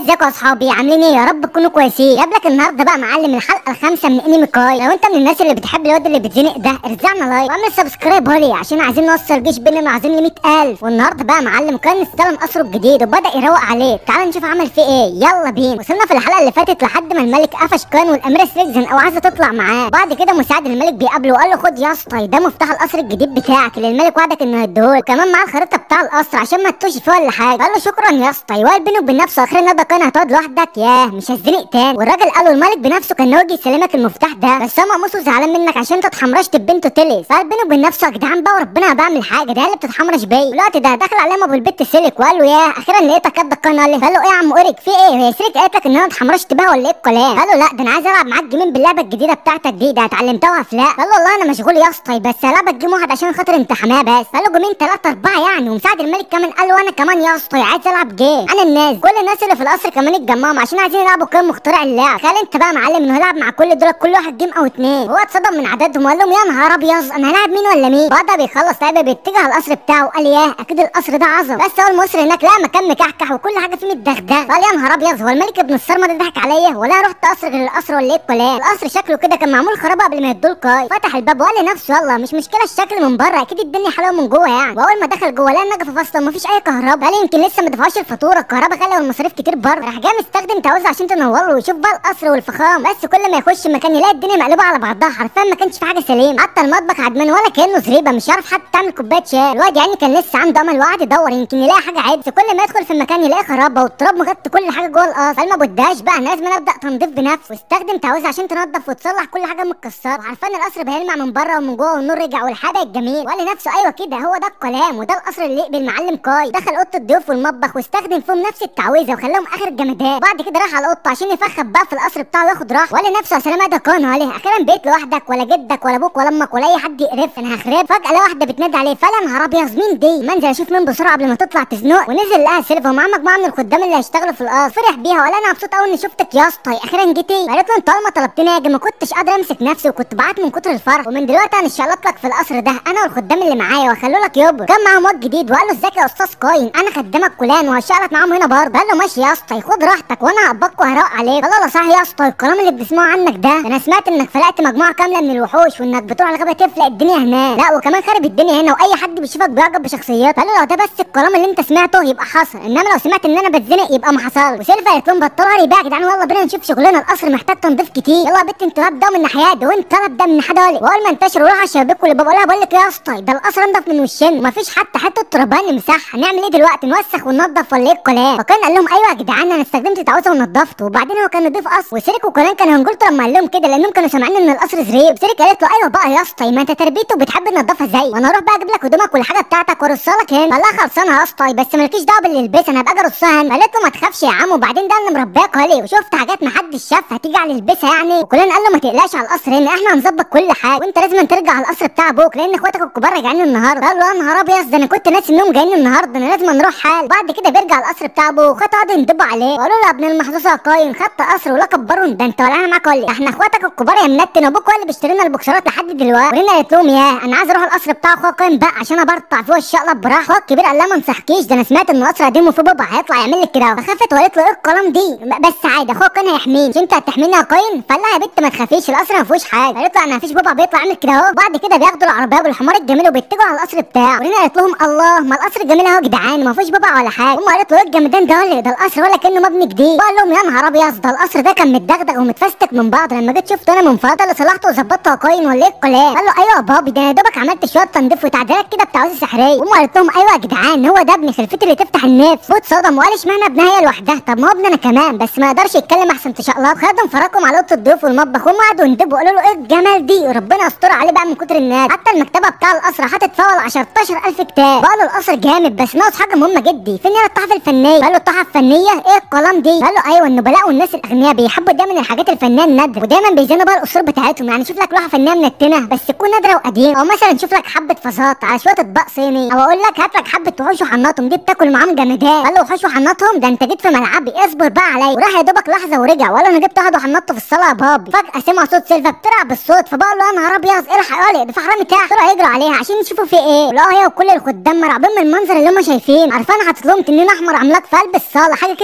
ازيكم يا اصحابي عاملين ايه يا رب تكونوا كويسين جاب النهارده بقى معلم الحلقه الخامسه من انمي كاي لو انت من الناس اللي بتحب الواد اللي بيتزنق ده ارزعنا لايك واعمل سبسكرايب هولي عشان عايزين نوصل جيش بيننا عايزين ل 100000 والنهارده بقى معلم كان استلم قصره الجديد وبدا يروق عليه تعال نشوف عمل فيه ايه يلا بينا وصلنا في الحلقه اللي فاتت لحد ما الملك قفش كان والاميره سريكزن او عايزه تطلع معاه بعد كده مساعد الملك بيقابله وقال له خد يا اسطى ده مفتاح القصر الجديد بتاعك اللي الملك وعدك انه يديهولك وكمان معاه الخريطه بتاع القصر عشان ما تتوش فيه ولا حاجه قال له شكرا يا اسطى يوال بينه وبين نفسه اخيرا ده كان هتقعد لوحدك ياه مش هزنق تاني والراجل قال له الملك بنفسه كان ناوي يسلمك المفتاح ده بس هو مقموصه زعلان منك عشان انت اتحمرشت ببنته تلس فقال بينه وبين نفسه يا جدعان بقى وربنا بعمل حاجه ده هي اللي بتتحمرش بيا الوقت ده دخل عليهم ابو البت سلك وقال له ياه اخيرا لقيتك قد القناه قال له قال له ايه يا عم اوريك في ايه هي سلك قالت لك ان انا اتحمرشت بها ولا ايه الكلام قال له لا ده انا عايز العب معاك جيمين باللعبه الجديده بتاعتك دي ده اتعلمتها افلاق قال له والله انا مشغول يا اسطى بس هلعبك جيم واحد عشان خاطر امتحانات بس قال له جيمين ثلاثه اربعه يعني ومساعد الملك كمان قال له انا كمان يا اسطى عايز العب جيم انا الناس كل الناس اللي في القصر كمان اتجمعوا عشان عايزين يلعبوا كام مخترع اللعب تخيل انت بقى معلم انه هيلعب مع كل دول كل واحد جيم او اتنين هو اتصدم من عددهم وقال لهم يا نهار ابيض انا هلاعب مين ولا مين بعد ما بيخلص لعبه بيتجه على القصر بتاعه قال ياه اكيد القصر ده عظم بس هو المصري هناك لا مكان مكحكح وكل حاجه فيه متدغدغ قال يا نهار ابيض هو الملك ابن الصرمه ده ضحك عليا ولا رحت قصر غير القصر ولا ايه الكلام القصر شكله كده كان معمول خرابه قبل ما يدوا القاي فتح الباب وقال لنفسه يلا مش مشكله الشكل من بره اكيد الدنيا حلوه من جوه يعني واول ما دخل جوه لقى النجفه فاصله ومفيش اي كهرباء قال يمكن لسه ما دفعوش الفاتوره الكهرباء غاليه والمصاريف كتير بره راح جاي مستخدم تعويذه عشان تنور له ويشوف بقى القصر والفخام بس كل ما يخش مكان يلاقي الدنيا مقلوبه على بعضها حرفيا ما كانش في حاجه سليم حتى المطبخ عدمان ولا كانه زريبه مش عارف حتى تعمل كوبايه شاي الواد يعني كان لسه عنده امل وقعد يدور يمكن يلاقي حاجه عيب بس كل ما يدخل في المكان يلاقي خرابه والتراب مغطي كل حاجه جوه القصر فما بداش بقى انا لازم ابدا تنظيف بنفسي واستخدم تعويذه عشان تنظف وتصلح كل حاجه متكسره وعارفان القصر بيلمع من بره ومن جوه والنور رجع والحاجه الجميل وقال لنفسه ايوه كده هو ده الكلام وده القصر اللي يقبل معلم كاي دخل اوضه الضيوف والمطبخ واستخدم فيهم نفس التعويذه وخلاهم اخر الجمدان بعد كده راح على اوضته عشان يفخم بقى في القصر بتاعه وياخد راحه وقال لنفسه يا سلام ده كان عليه اخيرا بقيت لوحدك ولا جدك ولا ابوك ولا امك ولا اي حد يقرف انا هخرب فجاه لقى واحده بتنادي عليه فلا نهار ابيض مين دي منزل اشوف مين بسرعه قبل ما تطلع تزنق ونزل لقاها سيلفا ومعاه مجموعه من الخدام اللي هيشتغلوا في القصر فرح بيها وقال انا مبسوط قوي اني شفتك يا اسطى اخيرا جيتي قالت له انت اول ما طلبتني اجي ما كنتش قادره امسك نفسي وكنت بعت من كتر الفرح ومن دلوقتي انا شلط لك في القصر ده انا والخدام اللي معايا واخلوا لك يوبر كان معاهم واد جديد وقال له ازيك يا استاذ كاين انا خدامك فلان وهشتغلك معاهم هنا برضه قال له ماشي يا اسطى خد راحتك وانا هقبضك وهراق عليك قال له صح يا اسطى الكلام اللي بنسمعه عنك ده انا سمعت انك فلقت مجموعه كامله من الوحوش وانك بتروح الغابه تفلق الدنيا هناك لا وكمان خارب الدنيا هنا واي حد بيشوفك بيعجب بشخصيات قال له لو ده بس الكلام اللي انت سمعته يبقى حصل انما لو سمعت ان انا بتزنق يبقى ما حصل وسيلفا قالت لهم بطلوا هري بقى يا جدعان يلا بينا نشوف شغلنا القصر محتاج تنظيف كتير يلا يا بت انتوا هبداوا من ناحيه دي وانت ابدا من ناحيه دي واول ما انتشروا راحوا الشبابيك واللي بقول لها بقول لك يا اسطى ده القصر انضف من وشنا ومفيش حتى حته ترابان مساحه هنعمل ايه دلوقتي نوسخ وننضف ولا ايه الكلام فكان قال لهم ايوه يا جدعان انا استخدمت تعويذه ونضفته وبعدين هو كان نضيف اصلا وسيرك وكمان كانوا هنجولته لما قال لهم كده لانهم كانوا سامعين ان القصر زريب سيرك قالت له ايوه بقى يا اسطى ما انت تربيته بتحب تنضفها زي وانا اروح بقى اجيب لك هدومك والحاجه بتاعتك وارصها لك هنا قال لها خلصانه يا اسطى بس مالكيش دعوه باللي يلبسها انا هبقى اجي ارصها هنا قالت له ما تخافش يا عم وبعدين ده انا مرباك هولي وشفت حاجات ما حدش شافها هتيجي على يلبسها يعني وكلنا قال له ما تقلقش على القصر هنا احنا هنظبط كل حاجه وانت لازم ترجع على القصر بتاع ابوك لان اخواتك الكبار راجعين النهارده قال له يا نهار ابيض ده انا كنت ناسي انهم جايين النهارده انا لازم نروح حال بعد كده بيرجع القصر بتاع ابوه واخواته قعدوا يندبوا عليه وقالوا له يا ابن المحظوظه يا قايم خدت قصر ولقب بارون ده انت ولا انا معاك ولا احنا اخواتك الكبار يا منتن وابوك هو اللي بيشتري لنا البوكسرات لحد دلوقتي ورينا قالت لهم يا انا عايز اروح القصر بتاع اخويا قايم بقى عشان ابرطع فيه والشقلب براحه اخويا الكبير قال لها ما انصحكيش ده انا سمعت ان القصر قديم وفيه بابا هيطلع يعمل لك كده فخافت وقالت له ايه الكلام دي بس عادي اخويا كان هيحميني مش انت هتحميني يا قايم فقال لها يا بنت ما تخافيش القصر ما فيهوش حاجه قالت له انا مفيش بابا بيطلع يعمل كده اهو بعد كده بياخدوا العربيه بالحمار الجميل وبيتجهوا على القصر بتاعه ورينا قالت لهم الله ما القصر الجميل اهو يا جدعان ما فيهوش بابا ولا حاجه هم قالت له ايه الجمدان ده ولا ده القصر ولا كانه مبني جديد قال لهم يا نهار ابيض ده القصر ده كان متدغدغ ومتفستك من بعض لما جيت شفته انا من فتره اللي صلحته وظبطته يا قايم ولا ايه الكلام قال له ايوه يا بابي ده انا يا دوبك عملت شويه تنظيف وتعديلات كده بتعويذه سحريه هم قالت لهم ايوه يا جدعان هو ده ابن خلفتي اللي تفتح النفس فوت صدم وقال اشمعنى ابنها هي لوحدها طب ما هو ابننا كمان بس ما يقدرش يتكلم احسن تشقلب خدهم فرقهم على اوضه الضيوف والمطبخ هم قعدوا يندبوا قالوا له ايه الجمال دي وربنا يستر عليه بقى من كتر الناس حتى المكتبه بتاع القصر حاطط فيها 14000 كتاب قالوا القصر جامد بس ناقص حاجه مهمه جدا فين هي التحف الفنيه قال له التحف الفنيه ايه الكلام دي قال له ايوه النبلاء والناس الاغنياء بيحبوا دايما الحاجات الفنيه النادره ودايما بيزينوا بقى القصور بتاعتهم يعني شوف لك لوحه فنيه منتنه بس تكون نادره وقديمه او مثلا شوف لك حبه فازات على شويه اطباق صيني او اقول لك هات لك حبه وحوش وحنطهم دي بتاكل معاهم جمدان قال له وحوش وحنطهم ده انت جيت في ملعبي اصبر بقى عليا وراح يا دوبك لحظه ورجع وقال له انا جبت واحد وحنطه في الصاله يا بابي فجاه سمع صوت سيلفا بتلعب بالصوت فبقى له يا نهار ابيض الحق يا ده في حرامي تحت طلعوا يجروا عليها عشان يشوفوا في ايه ولقوا هي وكل الخدام مرعوبين من المنظر اللي هم شايفين عارفين حاطط لهم تنين احمر عملاق في قلب الصاله حاجه كده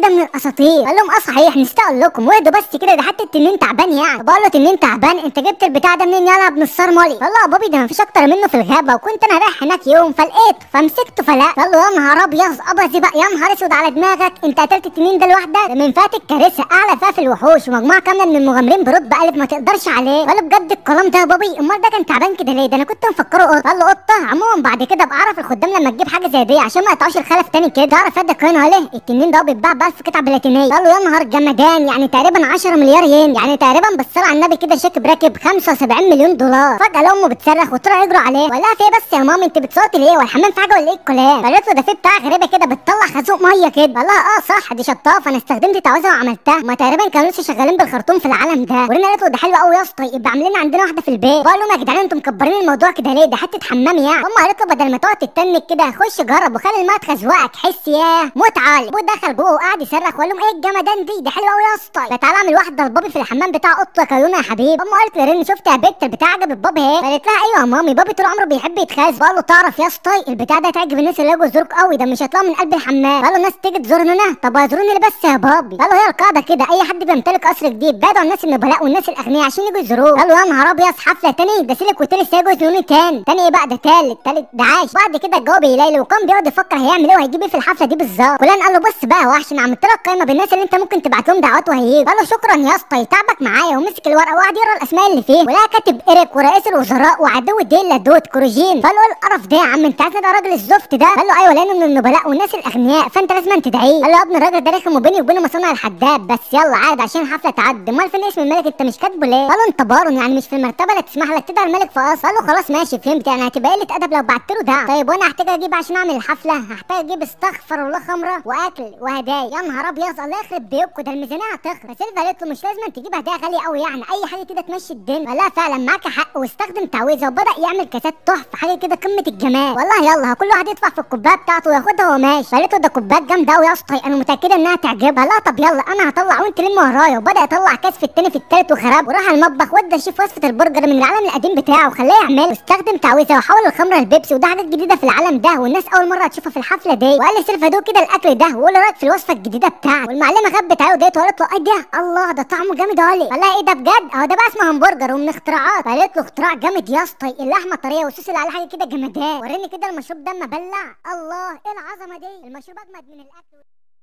من الاساطير قال لهم اه صحيح نسيت اقول لكم واهدوا بس كده ده حتى التنين تعبان يعني بقول له تنين تعبان انت جبت البتاع ده منين يلا ابن الصار مولي قال له يا بابي ده مفيش اكتر منه في الغابه وكنت انا رايح هناك يوم فلقيته فمسكته فلا قال له يا نهار ابيض ابيض بقى يا نهار اسود على دماغك انت قتلت التنين ده لوحدك ده من فاتك كارثه اعلى فيها في الوحوش ومجموعه كامله من المغامرين برتبه قلب ما تقدرش عليه قال له بجد الكلام ده يا بابي امال ده كان تعبان كده ليه ده انا كنت مفكره قط قال له قطه عموما بعد كده ابقى اعرف الخدام لما تجيب حاجه زي دي عشان ما يقطعوش الخلف تاني كده تعرف يد كوين عليه التنين ده بيتباع ب 1000 قطعه بلاتينيه قال له يا نهار جمدان يعني تقريبا 10 مليار ين يعني تقريبا بالصلاه على النبي كده شيك براكب 75 مليون دولار فجاه لامه بتصرخ وطلعوا يجروا عليه ولا في إيه بس يا ماما انت بتصوتي ليه والحمام في حاجه ولا ايه الكلام قالت له ده في بتاع غريبه كده بتطلع خازوق ميه كده قال لها اه صح دي شطافه انا استخدمت تعويذه وعملتها ما تقريبا كانوا لسه شغالين بالخرطوم في العالم ده ورينا قالت له ده حلو قوي يا اسطى يبقى عاملين عندنا واحده في البيت بقول لهم يا جدعان انتوا مكبرين الموضوع كده ليه ده حته حمام يعني هم قالت له بدل ما تقعد تتنك كده خش جرب وخلي الماء تخزوقك حس ياه موت عالي ابوه دخل جوه وقعد يصرخ وقال لهم ايه الجمدان دي ده حلو قوي يا اسطى ده تعالى اعمل واحده لبابي في الحمام بتاع قطه كيونه يا حبيب امه قالت لرين شفت يا بنت البتاع عجب بابي ايه قالت لها ايوه يا مامي بابي طول عمره بيحب يتخاز بقول له تعرف يا اسطى البتاع ده تعجب الناس اللي يجوا يزوروك قوي ده مش هيطلعوا من قلب الحمام قالوا الناس تيجي تزورنا انا طب هيزوروني ليه بس يا بابي قالوا هي القاعده كده اي حد بيمتلك قصر جديد بعدوا عن الناس النبلاء والناس الاغنياء عشان يجوا يزوروه قالوا يا نهار ابيض حفله تاني ده سيلك وتلس هيجوا يزوروني تاني تاني ايه بقى ده تالت تالت ده عاش بعد كده الجواب يلاقي وكان بيقعد يفكر هيعمل ايه وهيجيب ايه في الحفله دي بالظبط فلان قال له بص بقى يا وحش انا عملت لك قائمه بالناس اللي انت ممكن تبعت لهم دعوات وهيجوا قال له شكرا يا اسطى تعبك معايا ومسك الورقه وقعد يقرا الاسماء اللي فيه ولقى كاتب ايريك ورئيس الوزراء وعدو ديلا دوت كروجين فقال له ايه القرف ده يا عم انت عارف ده راجل الزفت ده قال له ايوه لانه من النبلاء والناس الاغنياء فانت لازم تدعيه قال له يا ابن الراجل ده رخم وبيني وبينه مصانع الحداد بس يلا عاد عشان الحفله تعدي امال فين اسم الملك انت مش كاتبه ليه قال له انت بارون يعني مش في المرتبه اللي تسمح لك تدعي الملك في قصر قال له خلاص ماشي فهمت يعني هتبقى قله ادب لو بعت له دعوه طيب وانا هحتاج اجيب عشان اعمل الحفله هحتاج اجيب استغفر الله خمره واكل وهدايا يا نهار ابيض الله يخرب بيوتكم ده الميزانيه هتخرب فسيلفا قالت له مش لازم تجيب هدايا غاليه قوي يعني اي حاجه كده تمشي الدنيا قال لها فعلا معاك حق واستخدم تعويذه وبدا يعمل كاسات تحفه حاجه كده قمه الجمال والله يلا كل واحد يدفع في الكوبايه بتاعته وياخدها وهو ماشي قالت له ده كوبايات جامده قوي يا اسطى انا متاكده انها تعجبها لا طب يلا انا هطلع وانت لم ورايا وبدا يطلع كاس في التاني في التالت وخرب وراح المطبخ وادى الشيف وصفه البرجر من العالم القديم بتاعه وخلاه يعمل واستخدم تعويذه وحول الخمره لبيبسي وده حاجات جديده في العالم ده والناس اول مره تشوفها في الحفله دي وقال لي سيلفا دوق كده الاكل ده وقول رايك في الوصفه الجديده بتاعته والمعلمه غبت عليه وديت وقالت له ايه ده الله ده طعمه جامد قوي قال لها ايه ده بجد اهو ده بقى اسمه همبرجر ومن اختراعات قالت له اختراع جامد يا اسطى اللحمه طريه والصوص اللي على حاجه كده جمدان وريني كده المشروب ده اما بلع الله ايه العظمه دي المشروب اجمد من الاكل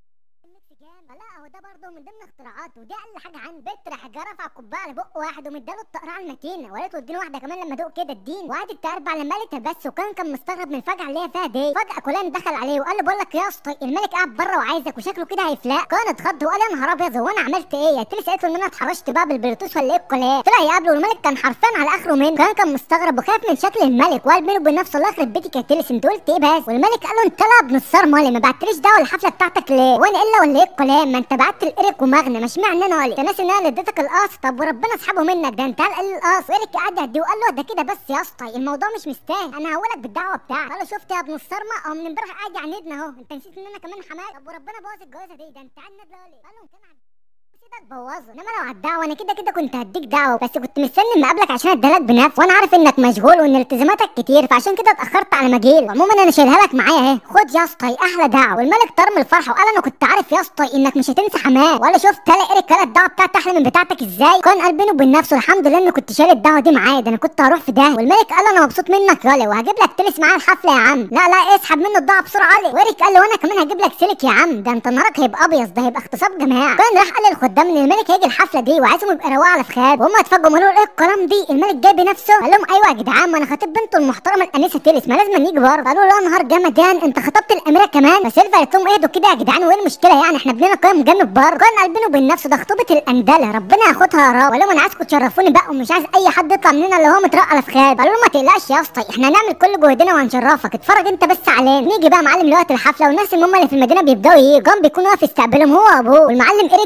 لا هو ده برضه من ضمن اختراعاته ودي اقل حاجه عن بيت راح جه رفع القبعه على بق واحد ومداله الطقرعه المتينه وقالت له اديني واحده كمان لما دوق كده اديني وقعدت تقرب على الملك بس وكان كان مستغرب من الفجعه اللي هي فيها دي فجاه كولان دخل عليه وقال له بقول لك يا اسطى الملك قاعد بره وعايزك وشكله كده هيفلق كان اتخض وقال يا نهار ابيض هو انا عملت ايه قلت له قالت له ان انا اتحرشت بقى بالبلوتوث ولا ايه الكلام طلع يقابله والملك كان حرفان على اخره منه كان كان مستغرب وخاف من شكل الملك وقال بينه وبين نفسه الله يخرب بيتك يا تلس انت قلت ايه بس والملك قال له انت لا ابن الصار مالي ما بعتليش دعوه الحفله بتاعتك ليه وانا الا ولا ايه الكلام ما انت بعت الاريك ومغنى مش معنى انا ولي انت ناسي ان انا اللي اديتك القص طب وربنا اسحبه منك ده انت قال القص واريك قعد يهدي وقال له ده كده بس يا اسطى الموضوع مش مستاهل انا هقولك بالدعوه بتاعك قال له شفت يا ابن الصرمه اهو من امبارح قاعد يعندنا اهو انت نسيت ان انا كمان حماك طب وربنا بوظ الجوازه دي ده انت عند ليه قال له كان سيبك بوظه انما لو على الدعوه انا كده كده كنت هديك دعوه بس كنت مستني اما اقابلك عشان اديلك بنفس وانا عارف انك مشغول وان التزاماتك كتير فعشان كده اتاخرت على ما جيلك عموما انا شايلها لك معايا اهي خد يا اسطى احلى دعوه والملك طار من الفرحه وقال انا كنت عارف يا اسطى انك مش هتنسى حماه ولا شفت تلاقي ايريك قال الدعوه بتاعتي احلى من بتاعتك ازاي كان قال بينه وبين نفسه الحمد لله اني كنت شايل الدعوه دي معايا ده انا كنت هروح في ده والملك قال انا مبسوط منك يالا وهجيب لك تلس معايا الحفله يا عم لا لا اسحب منه الدعوه بسرعه علي وإيريك قال له وانا كمان هجيب لك سلك يا عم ده انت نهارك هيبقى ابيض ده هيبقى اغتصاب جماعه كان راح قال للخدام ان الملك هيجي الحفله دي وعايزهم يبقى رواق على فخاد وهم اتفاجئوا قالوا ايه الكلام دي الملك جاي بنفسه قال لهم ايوه يا جدعان ما انا خطيب بنته المحترمه الانسه تيلس ما لازم نيجي برضه قالوا لا نهار جمدان انت خطبت الاميره كمان فسيلفا قالت لهم اهدوا كده يا جدعان وايه المشكله يعني احنا بنينا قيم جنب برضه كان قال بينه وبين نفسه ده خطوبه الاندله ربنا ياخدها يا رب وقال لهم انا عايزكم تشرفوني بقى ومش عايز اي حد يطلع مننا اللي هو مترقى على فخاد قالوا له ما تقلقش يا اسطى احنا هنعمل كل جهدنا وهنشرفك اتفرج انت بس علينا نيجي بقى معلم لوقت الحفله والناس المهم اللي في المدينه بيبداوا يجوا جنب بيكون واقف يستقبلهم هو وابوه والمعلم ايريك بيجوا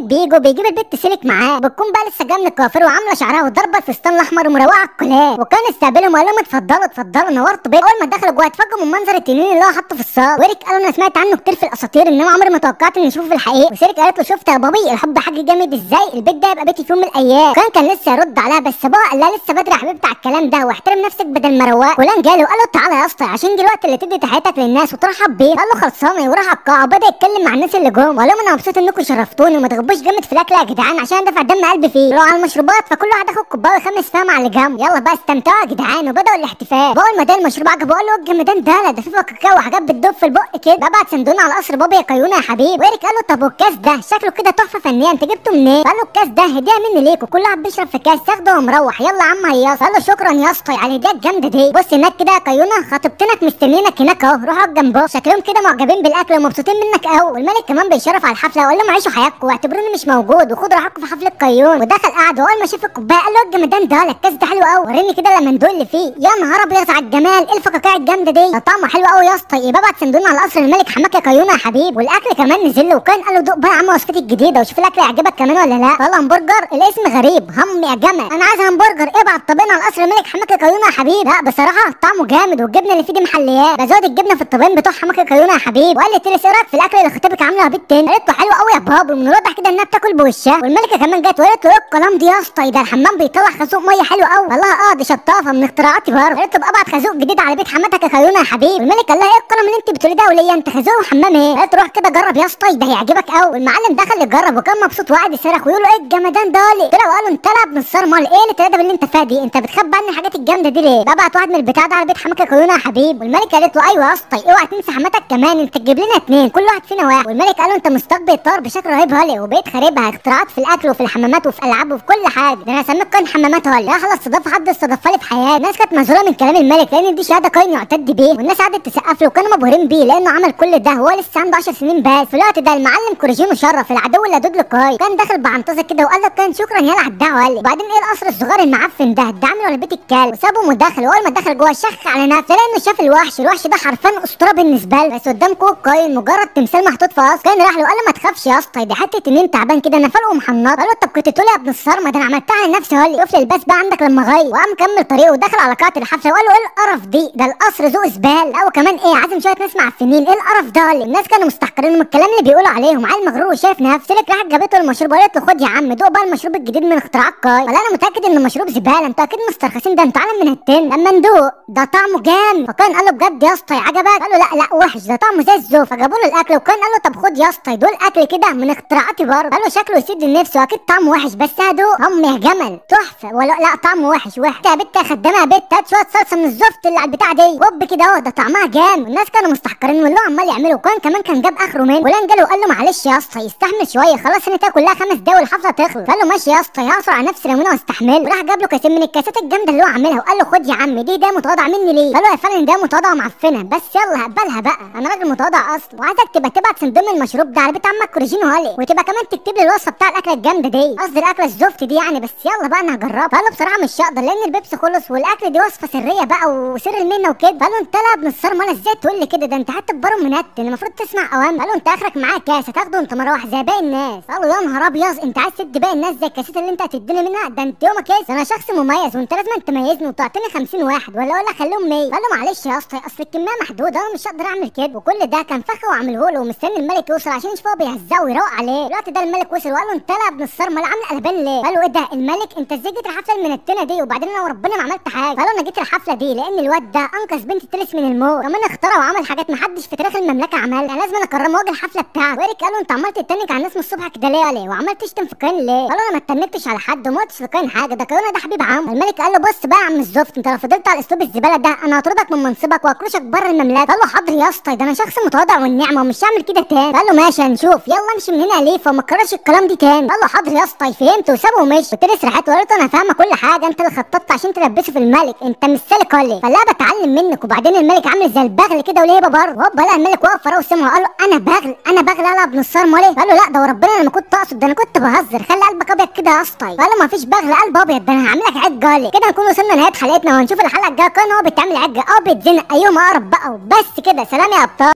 بيجيب البت سلك معاه بتكون بقى لسه جايه من الكوافير وعامله شعرها وضربه الفستان الاحمر ومروقه الكلاب وكان استقبلهم وقال لهم اتفضلوا اتفضلوا نورتوا بيت اول ما دخلوا جوه اتفاجئوا من منظر التنين اللي هو حاطه في الصاله وإيريك قال انا سمعت عنه كتير في الاساطير انما عمري ما توقعت اني اشوفه في الحقيقه وسيرك قالت له شفت يا بابي الحب حاجه جامد ازاي البيت ده يبقى بيتي في يوم من الايام كان كان لسه يرد عليها بس ابوها قال لها لسه بدري يا حبيبتي على الكلام ده واحترم نفسك بدل ما رواق فلان جاله قال له تعالى يا اسطى عشان دلوقتي اللي تدي تحياتك للناس وترحب بيه قال له خلصانه وراح على القاعه وبدا يتكلم مع الناس اللي جم وقال لهم انا مبسوط انكم شرفتوني وما تغبوش جامد في الاكل يا جدعان عشان دفع دم قلبي فيه لو على المشروبات فكل واحد ياخد كوبايه خمس فيها مع اللي جنبه يلا بقى استمتعوا يا جدعان وبداوا الاحتفال بقول ما ده المشروب عجبه قال له الجمدان ده لا ده فيه كاكاو وحاجات بتدوب في البق كده ده بعد صندوقنا على قصر بابا يا كيونه يا حبيبي وإيريك قال له طب والكاس ده شكله كده تحفه فنيه انت جبته منين قال له الكاس ده هديه مني ليك وكل واحد بيشرب في كاس تاخده ومروح يلا يا عم هياص قال له شكرا يا اسطى على الهديه الجامده دي بص هناك كده يا كيونه خطيبتنك مستنيينك هناك اهو روح اقعد جنبه شكلهم كده معجبين بالاكل ومبسوطين منك قوي والملك كمان بيشرف على الحفله وقال لهم عيشوا حياتكم واعتبروني مش موجود وخدوا راحتكم في حفله كيون ودخل قعد واول ما شاف الكوبايه قال له الجمدان ده لا الكاس ده حلو قوي وريني كده لما ندول اللي فيه يا نهار ابيض على الجمال ايه الفقاقيع الجامده دي ده طعمه حلو قوي يا اسطى يبقى بعد صندوقنا على قصر الملك حماك يا كيونه يا حبيب والاكل كمان نزل له وكان قال له دوق بقى يا عم وصفتي الجديده وشوف الاكل يعجبك كمان ولا لا قال همبرجر الاسم غريب هم يا جمل انا عايز همبرجر ابعت طبين على قصر الملك حماك يا كيونه يا حبيب لا بصراحه طعمه جامد والجبنه اللي فيه دي محليات بزود الجبنه في الطبين بتوع حماك يا كيونه يا حبيب وقال لي تلس ايه رايك في الاكل اللي خطيبك عامله يا بنت تاني قالت له حلو قوي يا بابا ومن الواضح كده انها بتاكل بوشها والملكه كمان جت وقالت له ايه الكلام دي يا اسطى ده الحمام بيطلع خازوق ميه حلو قوي والله اه دي شطافه من اختراعاتي برضه قالت له ابقى ابعت خازوق جديد على بيت حماتك يا كيونه يا حبيب والملك قال لها ايه الكلام اللي انت بتقوليه ده وليا انت خازوق وحمام ايه قالت روح كده جرب يا اسطى ده هيعجبك قوي والمعلم دخل يجرب وكان مبسوط وقعد يصرخ ويقول له ايه الجمدان ده لي طلع وقال له انت لا ابن الصرمال ايه اللي تلاته اللي انت فادي انت بتخبي عني الحاجات الجامده دي ليه ببعت واحد من البتاع ده على بيت حماك يا كيونه يا حبيب والملك قالت له ايوه يا اسطى اوعى تنسى حماتك كمان انت تجيب لنا اتنين كل واحد فينا واحد والملك قال له انت مستقبل الطار بشكل رهيب هولي وبقيت خاربها اختراعات في الاكل وفي الحمامات وفي الالعاب وفي كل حاجه ده انا هسميك كان حمامات هولي لا خلاص استضاف حد استضافها لي في حياتي الناس كانت مذهوله من كلام الملك لان دي شهاده قاين يعتد بيه والناس قعدت تسقف له وكانوا مبهورين بيه لانه عمل كل ده وهو لسه عنده 10 سنين بس في الوقت ده المعلم كوريجي مشرف العدو اللدود لقاي كان داخل بعنطزه كده وقال لك كان شكرا يلا على الدعوه قال لي وبعدين ايه القصر الصغير المعفن ده ده عامل ولا بيت الكلب وسابه مدخل واول ما دخل جوه شخ على نفسه لانه شاف الوحش الوحش ده حرفيا اسطوره بالنسبه له بس قدام كوك قاين مجرد تمثال محطوط في قصر كان راح له قال له ما تخافش يا اسطى دي حته تنين تعبان كده انا فلقه محنط قال له طب كنت تقول يا ابن الصرمه ده انا عملتها على نفسي هولي شوف لي الباس بقى عندك لما غير وقام كمل طريقه ودخل على قاعه الحفله وقال له ايه القرف دي ده القصر ذوق زبال لا وكمان ايه عازم شويه ناس معفنين ايه القرف ده هولي الناس كانوا مستحقرين من الكلام اللي بيقولوا عليهم عيل مغرور وشايف نفسه لك راحت جابته المشروب وقالت له خد يا عم دوق بقى المشروب الجديد من اختراعات كاي قال انا متاكد انه مشروب زباله انتوا اكيد مسترخصين ده انتوا عالم من التن لما ندوق ده طعمه جامد فكان قال له بجد يا اسطى عجبك قال له لا لا وحش ده طعمه زي الزوف فجابوا له الاكل وكان قال له طب خد يا اسطى دول اكل كده من اختراعاتي برضه قال له شكله يسد النفس واكيد طعمه وحش بس هدوق هم يا جمل تحفه ولا لا طعمه وحش وحش يا بت يا خدامه يا بت هات شويه صلصه من الزفت اللي على البتاع دي هوب كده اهو ده طعمها جامد والناس كانوا مستحقرين واللي هو عمال يعمله وكان كمان كان جاب اخره منه ولان جاله وقال له معلش يا اسطى يستحمل شويه خلاص انا كلها خمس دقايق والحفله تخلص قال له ماشي يا اسطى هعصر على نفسي ليمونه واستحمل وراح جاب له كاسين من الكاسات الجامده اللي هو عاملها وقال له خد يا عم دي ده متواضع مني ليه قال له يا فندم ده متواضع ومعفنه بس يلا هقبلها بقى انا راجل متواضع اصلا وعايزك تبقى تبعت صندوق من المشروب ده على بيت عمك كوريجينو هولي وتبقى كمان تكتب لي الوصفه بتاع الاكله الجامده دي قصدي الاكله الزفت دي يعني بس يلا بقى انا هجربها قال له بصراحه مش هقدر لان البيبسي خلص والاكل دي وصفه سريه بقى وسر المهنه وكده قال له انت لا ابن الصرم انا ازاي تقول لي كده ده انت حتى بارو منت المفروض تسمع اوامر قال له انت اخرك معاك كاس هتاخده انت مروح زي باقي الناس قال له يا نهار ابيض انت عايز تدي باقي الناس زي الكاسات اللي انت هتديني منها ده انت يومك كاس انا شخص مميز وانت لازم تميزني وتعطيني 50 واحد ولا اقول لك خليهم 100 قال له معلش يا اسطى اصل الكميه محدوده وانا مش هقدر اعمل كده وكل ده كان فخ وعامله له ومستني الملك يوصل عشان يشوفه بيهزقه ويروق عليه الوقت ده الملك وصل وقال له انت لا ابن الصرم لا عامل قلبان ليه قال له ايه ده الملك انت ازاي جيت الحفله المنتنه دي وبعدين انا وربنا ما عملت حاجه قال له انا جيت الحفله دي لان الواد ده انقذ بنت تلس من الموت كمان اخترع وعمل حاجات محدش في تاريخ المملكه عملها يعني لازم انا اكرمه واجي الحفله بتاعته وإيريك قال له انت عمال تتنك على الناس من الصبح كده ليه ليه وعمال تشتم في كاين ليه قال له انا ما اتنكتش على حد وما قلتش في كاين حاجه ده كاين ده حبيب عم الملك قال له بص بقى يا عم الزفت انت لو فضلت على اسلوب الزباله ده انا هطردك من منصبك واكرشك بره المملكه قال له حاضر يا اسطى ده انا شخص متواضع والنعمه ومش هعمل كده تاني قال له ماشي هنشوف يلا امشي من هنا يا ليفا وما تكررش الكلام دي تاني قال له حاضر يا اسطى فهمت وسابه ومشي وترس راحت وقالت له انا فاهمه كل حاجه انت اللي خططت عشان تلبسه في الملك انت مش سالك ولا إيه؟ فلا بتعلم منك وبعدين الملك عامل زي البغل كده وليه برضه هوبا لقى الملك واقف وراه وسمعه قال له انا بغل انا بغل انا ابن الصار مالي قال له لا ده وربنا انا ما كنت اقصد ده انا كنت بهزر خلي قلبك ابيض كده يا اسطى قال له ما فيش بغل قلب ابيض ده انا هعمل لك عيد جالي كده نكون وصلنا لنهايه حلقتنا وهنشوف الحلقه الجايه كان هو بيتعمل عيد اه بيتزنق ايهم اقرب بقى وبس كده سلام يا ابطال